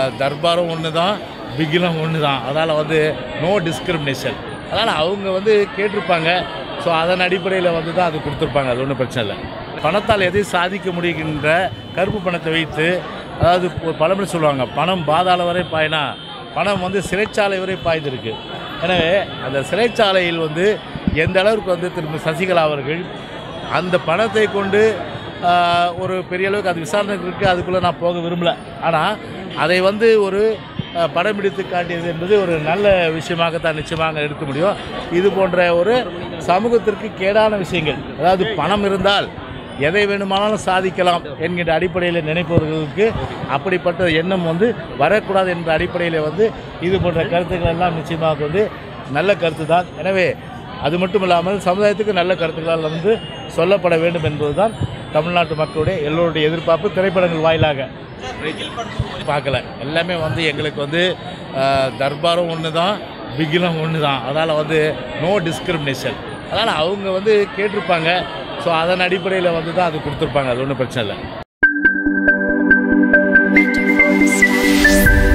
தர்பாரும் ஒன்று தான் பிகிலும் ஒன்று தான் அதனால் வந்து நோ டிஸ்கிரிமினேஷன் அதனால் அவங்க வந்து கேட்டிருப்பாங்க ஸோ அதன் அடிப்படையில் வந்து தான் அது கொடுத்துருப்பாங்க அது ஒன்றும் பிரச்சனை இல்லை பணத்தால் எதையும் சாதிக்க முடிகின்ற கருப்பு பணத்தை வைத்து அதாவது ஒரு பழமொழி சொல்லுவாங்க பணம் பாதாள வரை பாயினா பணம் வந்து சிறைச்சாலை வரை பாய்ந்திருக்கு எனவே அந்த சிறைச்சாலையில் வந்து எந்த அளவுக்கு வந்து திரும்ப சசிகலா அவர்கள் அந்த பணத்தை கொண்டு ஆஹ், ஒரு பெரிய அளவுக்கு அது விசாரணை இருக்குது அதுக்குள்ளே நான் போக விரும்பல ஆனால் அதை வந்து ஒரு ஆஹ், படம் பிடித்து காட்டியது என்பது ஒரு நல்ல விஷயமாகத்தான் நிச்சயமாக எடுக்க முடியும் இது போன்ற ஒரு சமூகத்திற்கு கேடான விஷயங்கள் அதாவது பணம் இருந்தால் எதை வேணுமானாலும் சாதிக்கலாம் என்கின்ற அடிப்படையில் நினைப்பவர்களுக்கு அப்படிப்பட்ட எண்ணம் வந்து வரக்கூடாது என்ற அடிப்படையில் வந்து இது போன்ற கருத்துக்கள் எல்லாம் நிச்சயமாக வந்து நல்ல கருத்து தான் எனவே அது மட்டும் இல்லாமல் சமுதாயத்துக்கு நல்ல கருத்துக்களால் வந்து சொல்லப்பட வேண்டும் என்பதுதான் தமிழ்நாட்டு மக்களுடைய எல்லோருடைய எதிர்பார்ப்பு திரைப்படங்கள் வாயிலாக பார்க்கல எல்லாமே வந்து எங்களுக்கு வந்து ஆஹ், தர்பாரும் ஒன்று தான் பிகிலும் ஒன்று தான் அதனால் வந்து நோ டிஸ்கிரிமினேஷன் அதனால் அவங்க வந்து கேட்டிருப்பாங்க ஸோ அதன் அடிப்படையில் வந்து தான் அது கொடுத்துருப்பாங்க அது ஒன்றும் பிரச்சனை இல்லை Wonderful stars.